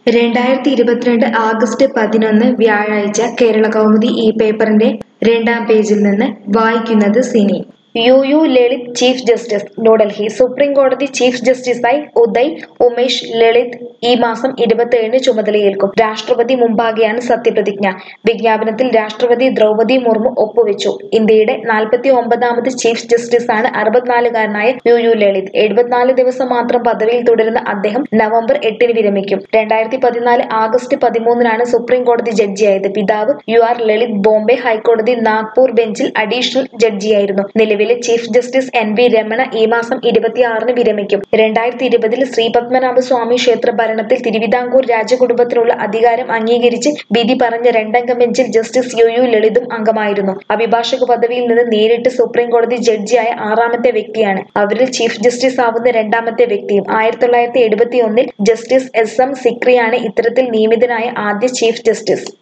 രണ്ടായിരത്തി ഇരുപത്തിരണ്ട് ആഗസ്റ്റ് പതിനൊന്ന് വ്യാഴാഴ്ച കേരള കൗമുദി ഈ പേപ്പറിന്റെ രണ്ടാം പേജിൽ നിന്ന് വായിക്കുന്നത് സിനി U U Lalit chief justice New Delhi supreme കോടതി ചീഫ് ജസ്റ്റിസായി ഉദയ് ഉമേഷ് ലളിത് ഈ മാസം ഇരുപത്തിയേഴിന് ചുമതലയേൽക്കും രാഷ്ട്രപതി മുമ്പാകെയാണ് സത്യപ്രതിജ്ഞ വിജ്ഞാപനത്തിൽ രാഷ്ട്രപതി ദ്രൗപദി മുർമു ഒപ്പുവെച്ചു ഇന്ത്യയുടെ നാൽപ്പത്തി ഒമ്പതാമത് ചീഫ് ജസ്റ്റിസാണ് അറുപത്തിനാലുകാരനായ യു യു ലളിത് എഴുപത്തിനാല് ദിവസം മാത്രം പദവിയിൽ തുടരുന്ന അദ്ദേഹം നവംബർ എട്ടിന് വിരമിക്കും രണ്ടായിരത്തി പതിനാല് ആഗസ്റ്റ് പതിമൂന്നിനാണ് സുപ്രീം കോടതി ജഡ്ജിയായത് പിതാവ് യു ആർ ലളിത് ബോംബെ ഹൈക്കോടതി നാഗ്പൂർ ബെഞ്ചിൽ അഡീഷണൽ ജഡ്ജിയായിരുന്നു നിലവിലെ chief justice N V Ramana ഈ മാസം ഇരുപത്തിയാറിന് വിരമിക്കും രണ്ടായിരത്തി ഇരുപതിൽ ശ്രീപത്മനാഭ സ്വാമി ക്ഷേത്ര ഭരണത്തിൽ തിരുവിതാംകൂർ രാജകുടുംബത്തിനുള്ള അധികാരം അംഗീകരിച്ച് വിധി പറഞ്ഞ രണ്ടംഗ ബെഞ്ചിൽ ജസ്റ്റിസ് യു യു ലളിതും അംഗമായിരുന്നു അഭിഭാഷക പദവിയിൽ നിന്ന് നേരിട്ട് സുപ്രീം കോടതി ജഡ്ജിയായ ആറാമത്തെ വ്യക്തിയാണ് അവരിൽ ചീഫ് ജസ്റ്റിസ് ആവുന്ന രണ്ടാമത്തെ വ്യക്തിയും ആയിരത്തി തൊള്ളായിരത്തി എഴുപത്തി ഒന്നിൽ ജസ്റ്റിസ് എസ് എം സിക്രിയാണ് ഇത്തരത്തിൽ നിയമിതനായ ആദ്യ ചീഫ് ജസ്റ്റിസ്